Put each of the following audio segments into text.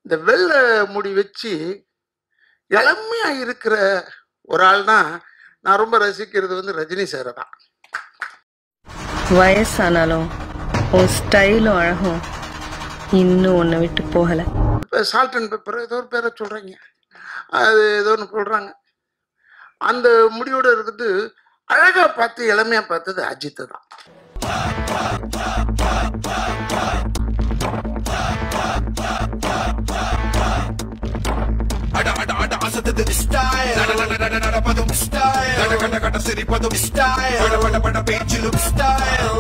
இந்த வெள்ளை முடி வச்சு இளமையா இருக்கிற ஒரு ஆள்னா நான் ரொம்ப ரசிக்கிறது வந்து ரஜினி சாரை தான் வயசானாலும் உன் ஸ்டைலும் அழகும் இன்னும் உன்னை விட்டு போகல இப்போ சால்ட் அண்ட் பெப்பர் ஏதோ ஒரு பேரை சொல்கிறீங்க அது ஏதோ ஒன்று சொல்கிறாங்க அந்த முடியோட இருக்குது அழகாக பார்த்து இளமையாக பார்த்தது அஜித்து தான் அட அட அட அசத்தது ஸ்டைல் நட நட நட நடப்பதும் ஸ்டைல் கட கட கட சிரிப்பதும் ஸ்டைல் பட பட பட பேச்சிலும் ஸ்டைல்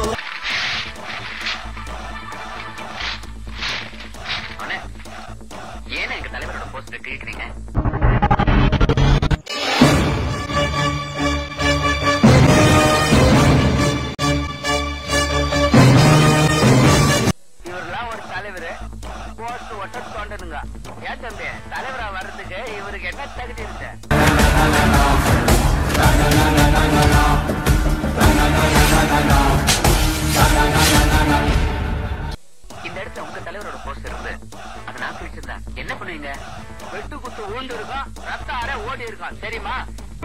அண்ணே ஏன்னா எங்க தலைவரோட போஸ்டர் கிழிக்கிறீங்க இவரெல்லாம் ஒரு தலைவர் போஸ்ட் ஒட்ட தோண்டனுங்க ஏன் தம்பி தலைவரா வர்றதுக்கு இவருக்கு என்ன தகுதி இருக்கு இந்த இடத்துல உங்க தலைவரோட போஸ்டர் இருந்து அதை நான் கிழிச்சிருந்தேன் என்ன பண்ணுவீங்க வெட்டு குத்து ஊண்டு இருக்கும் ரத்த அரை ஓடி இருக்கும் தெரியுமா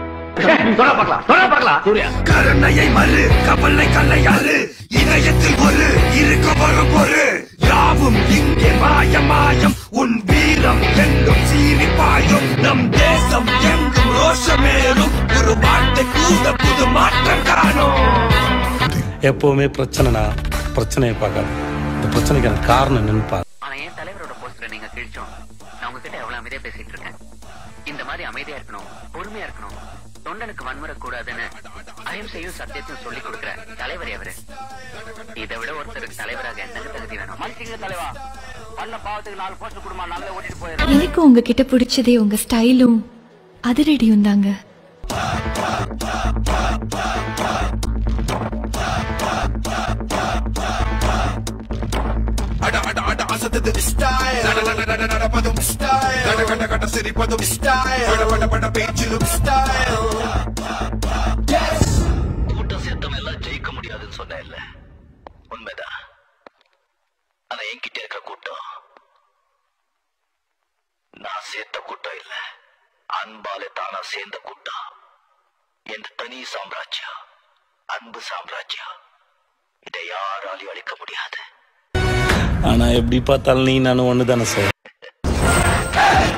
கருணையை மறு கவலை கல்லையாறு இதயத்தில் ஒரு இருக்க வரும் ஒரு யாவும் இங்கே மாய மாயம் உன் வீரம் எங்கும் சீறி பாயும் நம் தேசம் எங்கும் ரோஷமேறும் ஒரு வார்த்தை கூட புது மாற்றம் காணும் எப்பவுமே பிரச்சனைனா பிரச்சனையை பார்க்காது இந்த பிரச்சனைக்கான காரணம் என்னன்னு பாரு ஆனா என் தலைவரோட போஸ்டரை நீங்க கிழிச்சோம் நான் உங்ககிட்ட எவ்வளவு அமைதியா பேசிட்டு இருக்கேன் இந்த மாதிரி அமைதியா இருக்கணும் பொறுமையா இருக்கணும் தொண்டனுக்கு வன்முறை கூடாதுன்னு அஹிம்சையும் சத்தியத்தையும் சொல்லி கொடுக்கிற தலைவர் அவரு இதை விட ஒருத்தருக்கு தலைவராக என்ன தகுதி வேணும் மனுஷங்க தலைவா பண்ண பாவத்துக்கு நாலு போஸ்டர் குடும்பம் நல்லா ஓட்டிட்டு போயிடும் எனக்கு உங்ககிட்ட பிடிச்சதே உங்க ஸ்டைலும் அதிரடியும் தாங்க அட அட அட அசத்தது ஸ்டைல் நட நட நட நடப்பதும் ஸ்டைல் கட கட கட சிரிப்பதும் ஸ்டைல் பட பட பட பேச்சிலும் ஸ்டைல் கூட்டம் சேர்த்தவன் எல்லாம் ஜெயிக்க முடியாதுன்னு சொன்ன இல்ல உண்மைதான் ஆனா என்கிட்ட இருக்க கூட்டம் நான் சேர்த்த கூட்டம் இல்ல அன்பாலே தானா சேர்ந்த கூட்டம் என் தனி சாம்ராஜ்யம் அன்பு சாம்ராஜ்யம் இதை யாராலையும் அழிக்க முடியாது ஆனா எப்படி பார்த்தாலும் நீ நானும் ஒன்று தானே சார்